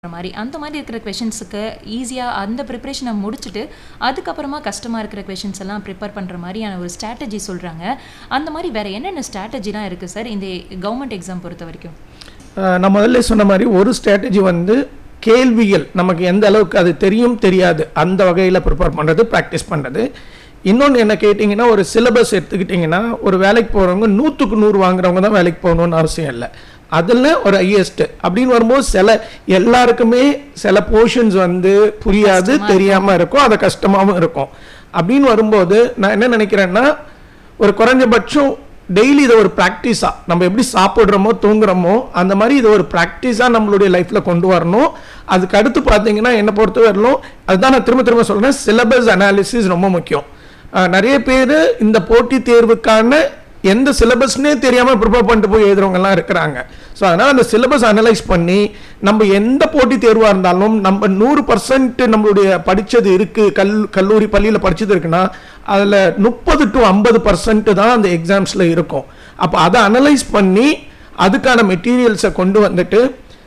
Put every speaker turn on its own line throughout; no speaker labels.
மாதிரி அந்த மாதிரி இருக்கிற கொஷின்ஸுக்கு ஈஸியாக அந்த ப்ரிப்ரேஷனை முடிச்சுட்டு அதுக்கப்புறமா கஷ்டமாக இருக்கிற கொஷின்ஸ் எல்லாம் ப்ரிப்பேர் பண்ணுற மாதிரியான ஒரு ஸ்ட்ராட்டஜி சொல்கிறாங்க அந்த மாதிரி வேறு என்னென்ன ஸ்ட்ராட்டஜிலாம் இருக்குது சார் இந்த கவர்மெண்ட் எக்ஸாம் பொறுத்த வரைக்கும்
அஹ் நான் முதல்ல சொன்ன மாதிரி ஒரு ஸ்ட்ராட்டஜி வந்து கேள்விகள் நமக்கு எந்த அளவுக்கு அது தெரியும் தெரியாது அந்த வகையில் ப்ரிப்பேர் பண்ணுறது ப்ராக்டிஸ் பண்ணுறது இன்னொன்று என்ன கேட்டிங்கன்னா ஒரு சிலபஸ் எடுத்துக்கிட்டிங்கன்னா ஒரு வேலைக்கு போகிறவங்க நூற்றுக்கு நூறு வாங்குறவங்க தான் வேலைக்கு போகணுன்னு அவசியம் இல்லை அதில் ஒரு ஹையஸ்ட் அப்படின்னு வரும்போது சில எல்லாருக்குமே சில போர்ஷன்ஸ் வந்து புரியாது தெரியாமல் இருக்கும் அது கஷ்டமாகவும் இருக்கும் அப்படின்னு வரும்போது நான் என்ன நினைக்கிறேன்னா ஒரு குறைஞ்சபட்சம் டெய்லி இதை ஒரு ப்ராக்டிஸாக நம்ம எப்படி சாப்பிட்றோமோ தூங்குறோமோ அந்த மாதிரி இதை ஒரு ப்ராக்டிஸாக நம்மளுடைய லைஃப்பில் கொண்டு வரணும் அதுக்கு அடுத்து பார்த்தீங்கன்னா என்னை பொறுத்த வரலும் அதுதான் நான் திரும்ப திரும்ப சொல்கிறேன் சிலபஸ் அனாலிசிஸ் ரொம்ப முக்கியம் அஹ் நிறைய பேர் இந்த போட்டித் தேர்வுக்கான எந்த சிலபஸ்னே தெரியாமல் ப்ரிப்பேர் பண்ணிட்டு போய் எழுதுறவங்கலாம் இருக்கிறாங்க ஸோ அதனால் அந்த சிலபஸ் அனலைஸ் பண்ணி நம்ம எந்த போட்டித் தேர்வாக இருந்தாலும் நம்ம நூறு பர்சன்ட் நம்மளுடைய படித்தது இருக்குது கல் கல்லூரி பள்ளியில் படித்தது இருக்குன்னா அதில் முப்பது டு ஐம்பது பர்சன்ட் தான் அந்த எக்ஸாம்ஸில் இருக்கும் அப்போ அதை அனலைஸ் பண்ணி அதுக்கான மெட்டீரியல்ஸை கொண்டு வந்துட்டு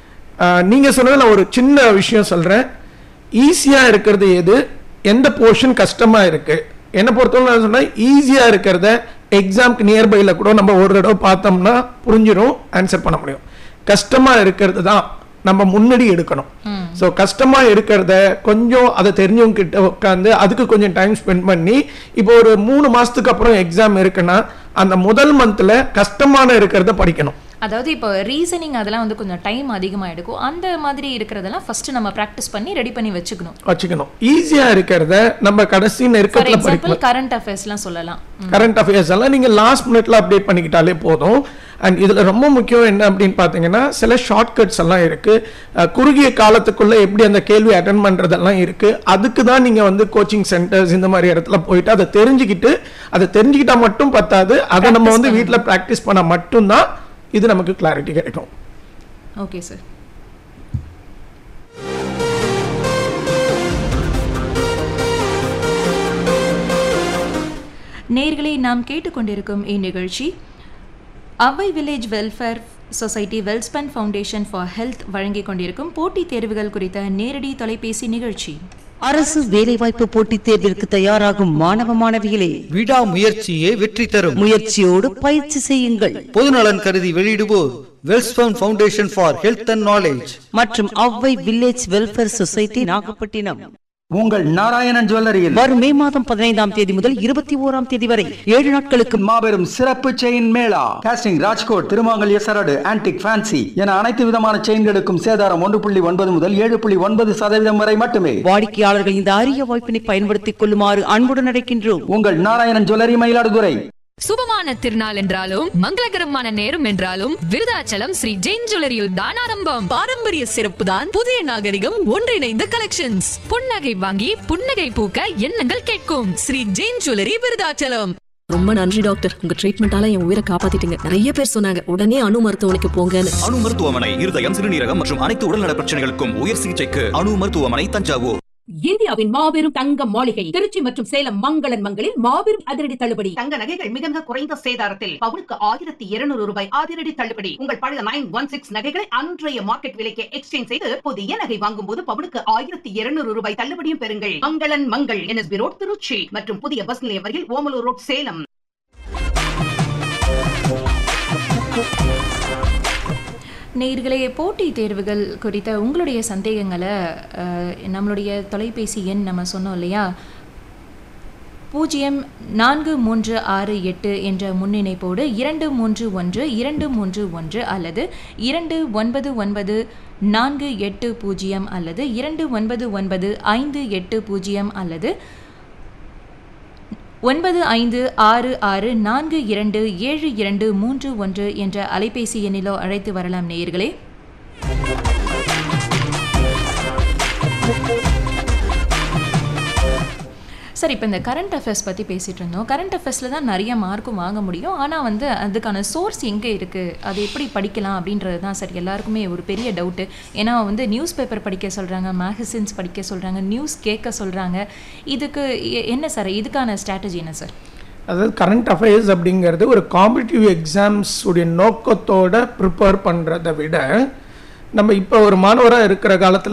நீங்கள் சொன்னது நான் ஒரு சின்ன விஷயம் சொல்கிறேன் ஈஸியாக இருக்கிறது எது எந்த போர்ஷன் கஷ்டமாக இருக்குது என்னை பொறுத்தவரை நான் சொன்னேன் ஈஸியாக இருக்கிறத எக்ஸாம்க்கு நியர்பையில் கூட நம்ம ஒரு தடவை பார்த்தோம்னா புரிஞ்சிடும் ஆன்சர் பண்ண முடியும் கஷ்டமாக இருக்கிறது தான் நம்ம முன்னாடி எடுக்கணும் ஸோ கஷ்டமாக இருக்கிறத கொஞ்சம் அதை தெரிஞ்சவங்க கிட்ட உட்காந்து அதுக்கு கொஞ்சம் டைம் ஸ்பெண்ட் பண்ணி இப்போ ஒரு மூணு மாதத்துக்கு அப்புறம் எக்ஸாம் இருக்குன்னா அந்த முதல் மந்தில் கஷ்டமான இருக்கிறத படிக்கணும்
அதாவது இப்போ ரீசனிங் அதெல்லாம் வந்து கொஞ்சம் டைம் அதிகமாக எடுக்கும் அந்த மாதிரி இருக்கிறதெல்லாம் ஃபஸ்ட்டு நம்ம ப்ராக்டிஸ் பண்ணி ரெடி பண்ணி வச்சுக்கணும்
வச்சுக்கணும் ஈஸியாக இருக்கிறத நம்ம கடைசி
ஃபார்
நெருக்கத்தில்
எக்ஸாம்பிள்
படிக்கணும்
கரண்ட் அஃபேர்ஸ்லாம் சொல்லலாம்
கரண்ட் அஃபேர்ஸ் எல்லாம் நீங்கள் லாஸ்ட் மினிட்ல அப்டேட் பண்ணிக்கிட்டாலே போதும் அண்ட் இதில் ரொம்ப முக்கியம் என்ன அப்படின்னு பார்த்தீங்கன்னா சில ஷார்ட்கட்ஸ் எல்லாம் இருக்குது குறுகிய காலத்துக்குள்ளே எப்படி அந்த கேள்வி அட்டன் பண்ணுறதெல்லாம் இருக்குது அதுக்கு தான் நீங்கள் வந்து கோச்சிங் சென்டர்ஸ் இந்த மாதிரி இடத்துல போயிட்டு அதை தெரிஞ்சுக்கிட்டு அதை தெரிஞ்சுக்கிட்டா மட்டும் பத்தாது அதை நம்ம வந்து வீட்டில் ப்ராக்டிஸ் பண்ணால் மட்டும்தான் இது நமக்கு கிளாரிட்டி கிடைக்கும்
ஓகே சார் நேர்களை நாம் கேட்டுக்கொண்டிருக்கும் இந்நிகழ்ச்சி அவை village welfare society Welspun foundation for health வழங்கிக் கொண்டிருக்கும் போட்டித் தேர்வுகள் குறித்த நேரடி தொலைபேசி நிகழ்ச்சி
அரசு வேலைவாய்ப்பு போட்டித் தேர்விற்கு தயாராகும் மாணவ மாணவிகளே
விடாமுயற்சியே வெற்றி தரும்
முயற்சியோடு பயிற்சி செய்யுங்கள்
பொதுநலன் கருதி வெளியிடுவோர் Welspun foundation for health and knowledge
மற்றும் Avvai village welfare society Nagapattinam
உங்கள் நாராயணன் ஜுவல்லரியில்
வரும் மே மாதம் பதினைந்தாம் தேதி முதல் இருபத்தி ஓராம் தேதி வரை ஏழு நாட்களுக்கு
மாபெரும் சிறப்பு செயின் மேளா காஸ்டிங் ராஜ்கோட் திருமாங்கல்ய சரடு ஆன்டிக் ஃபேன்சி என அனைத்து விதமான செயின்களுக்கும் சேதாரம் ஒன்று புள்ளி ஒன்பது முதல் ஏழு புள்ளி ஒன்பது சதவீதம் வரை மட்டுமே
வாடிக்கையாளர்கள் இந்த அரிய வாய்ப்பினை பயன்படுத்திக் கொள்ளுமாறு அன்புடன் அழைக்கின்றோம்
உங்கள் நாராயணன் ஜுவல்லரி மயிலாடுதுறை
சுபமான திருநாள் என்றாலும் மங்களகரமான நேரம் என்றாலும் விருதாச்சலம் ஸ்ரீ ஜெயின் ஜுவல்லரியில் தான் ஆரம்பம் பாரம்பரிய சிறப்பு தான் புதிய நாகரிகம் ஒன்றிணைந்த கலெக்ஷன்ஸ் புன்னகை வாங்கி புன்னகை பூக்க எண்ணங்கள் கேட்கும் ஸ்ரீ ஜெயின் ஜுவல்லரி விருதாச்சலம்
ரொம்ப நன்றி டாக்டர் உங்க ட்ரீட்மெண்டால என் உயிரை காப்பாத்திட்டீங்க நிறைய பேர் சொன்னாங்க உடனே அணு மருத்துவமனைக்கு போங்கன்னு
அணு மருத்துவமனை இருதயம் சிறுநீரகம் மற்றும் அனைத்து உடல்நல பிரச்சனைகளுக்கும் உயர் சிகிச்சைக்கு அணு மருத்துவமனை தஞ்சாவூர்
இந்தியாவின் மாபெரும் தங்க மாளிகை திருச்சி மற்றும் சேலம் மங்களன் மங்களில் மாபெரும் அதிரடி தள்ளுபடி
தங்க நகைகள் மிக மிக குறைந்த சேதாரத்தில் பவுனுக்கு ஆயிரத்தி இருநூறு ரூபாய் அதிரடி தள்ளுபடி உங்கள் பழைய நைன் ஒன் சிக்ஸ் நகைகளை அன்றைய மார்க்கெட் விலைக்கு எக்ஸ்சேஞ்ச் செய்து புதிய நகை வாங்கும் போது பவுனுக்கு ஆயிரத்தி இருநூறு ரூபாய் தள்ளுபடியும் பெறுங்கள் மங்களன் மங்கள் என்எஸ்பி ரோட் திருச்சி மற்றும் புதிய பஸ் நிலையம் வரையில் ஓமலூர் ரோட் சேலம்
நேர்களே போட்டித் தேர்வுகள் குறித்த உங்களுடைய சந்தேகங்களை அஹ், நம்மளுடைய தொலைபேசி எண் நம்ம சொன்னோம் இல்லையா பூஜ்ஜியம் நான்கு மூன்று ஆறு எட்டு என்ற முன்னிணைப்போடு இரண்டு மூன்று ஒன்று இரண்டு மூன்று ஒன்று அல்லது இரண்டு ஒன்பது ஒன்பது நான்கு எட்டு பூஜ்ஜியம் அல்லது இரண்டு ஒன்பது ஒன்பது ஐந்து எட்டு பூஜ்ஜியம் அல்லது ஒன்பது ஐந்து ஆறு ஆறு நான்கு இரண்டு ஏழு இரண்டு மூன்று ஒன்று என்ற அலைபேசி எண்ணிலோ அழைத்து வரலாம் நேயர்களே சார் இப்போ இந்த கரண்ட் அஃபேர்ஸ் பற்றி பேசிகிட்டு இருந்தோம் கரண்ட் அஃபேர்ஸில் தான் நிறைய மார்க்கும் வாங்க முடியும் ஆனால் வந்து அதுக்கான சோர்ஸ் எங்கே இருக்குது அது எப்படி படிக்கலாம் அப்படின்றது தான் சார் எல்லாருக்குமே ஒரு பெரிய டவுட்டு ஏன்னா வந்து நியூஸ் பேப்பர் படிக்க சொல்கிறாங்க மேகசின்ஸ் படிக்க சொல்கிறாங்க நியூஸ் கேட்க சொல்கிறாங்க இதுக்கு எ- என்ன சார் இதுக்கான ஸ்ட்ராட்டஜி என்ன சார்
அதாவது கரண்ட் அஃபேர்ஸ் அப்படிங்கிறது ஒரு காம்படிட்டிவ் எக்ஸாம்ஸ் உடைய நோக்கத்தோட ப்ரிப்பேர் பண்ணுறதை விட நம்ம இப்போ ஒரு மாணவராக இருக்கிற காலத்தில்